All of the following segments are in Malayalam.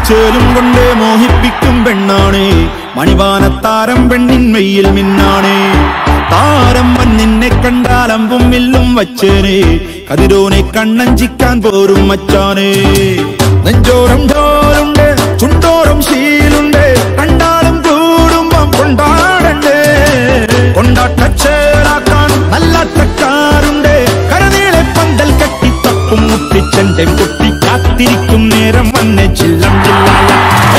മണിച്ചേലും കൊണ്ട് മോഹിപ്പിക്കും പെണ്ണാണ് മണിവാനത്താരം പെണ്ണിൻ മെയ്യിൽ മിന്നാണ് താരം നിന്നെ കണ്ടാൽ അമ്പും വില്ലും വച്ചേനെ കതിരോനെ കണ്ണഞ്ചിക്കാൻ പോരും മച്ചാനെ നെഞ്ചോരം ഡോലുണ്ട് ചുണ്ടോരം ശീലുണ്ട് കണ്ടാലും കൂടുമ്പം കൊണ്ടാടണ്ടേ കൊണ്ടാട്ടച്ചേലാക്കാൻ നല്ല തക്കാറുണ്ട് കരനീളെ പന്തൽ കെട്ടി തപ്പും മുട്ടിച്ചെന്റെ കുട്ടി കാത്തിരിക്കും നേരം വന്നെ ചില്ലം ചില്ലാല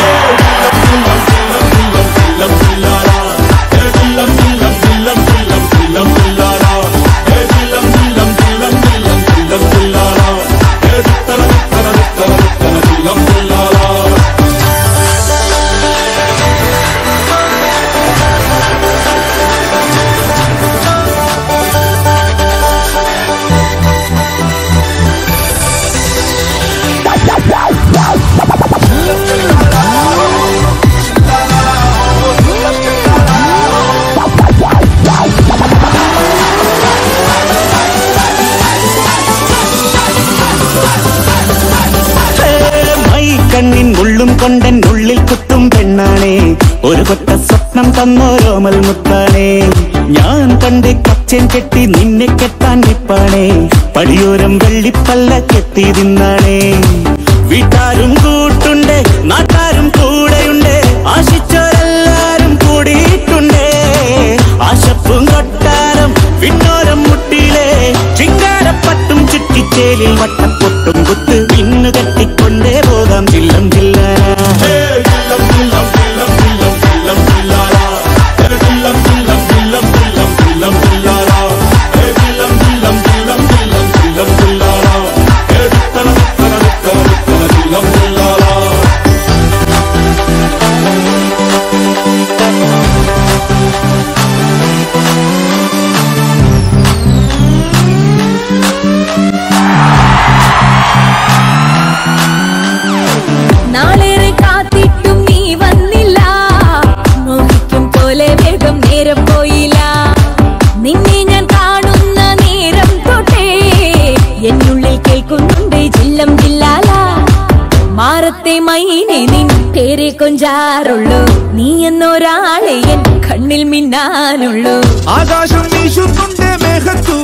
മൈ കണ്ണിൻ ഉള്ളും കൊണ്ടൻ ഉള്ളിൽ കുത്തും പെണ്ണാണേ ഒരു കൊട്ട സ്വപ്നം തന്നോരോമൽ മുത്താണേ ഞാൻ കണ്ട് കച്ചൻ കെട്ടി നിന്നെ കെട്ടാൻ നിപ്പാണേ പടിയോരം വെള്ളിപ്പല്ല കെട്ടി തിന്നാണേ വീട്ടാരും കൂട്ടുണ്ട് നാട്ടാരും കൂടെയുണ്ട് ആശിച്ചോരെല്ലാരും കൂടിയിട്ടുണ്ട് ആശപ്പും കൊട്ടാരം പിന്നോരം മുട്ടിയിലെ ചിങ്കാരപ്പട്ടും ചുറ്റിച്ചേലിൽ വട്ടപ്പൊട്ടും കുത്ത് പിന്നു കെട്ടിക്കൊണ്ടേ പോകാം ചില്ലം ചില്ല നാളേറെ കാത്തിട്ടും നീ വന്നില്ല മോഹിക്കും പോലെ വേഗം നേരം പോയില്ല നിന്നെ ഞാൻ കാണുന്ന നേരം തൊട്ടേ എന്നുള്ളിൽ കേൾക്കുന്നുണ്ട് ജില്ലം ജില്ലാല മാറത്തെ മൈനെ നിൻ പേരെ കൊഞ്ചാറുള്ളൂ നീ എന്നൊരാളെ എൻ കണ്ണിൽ മിന്നാനുള്ളൂ ആകാശം വീശുന്നുണ്ട് മേഘത്തു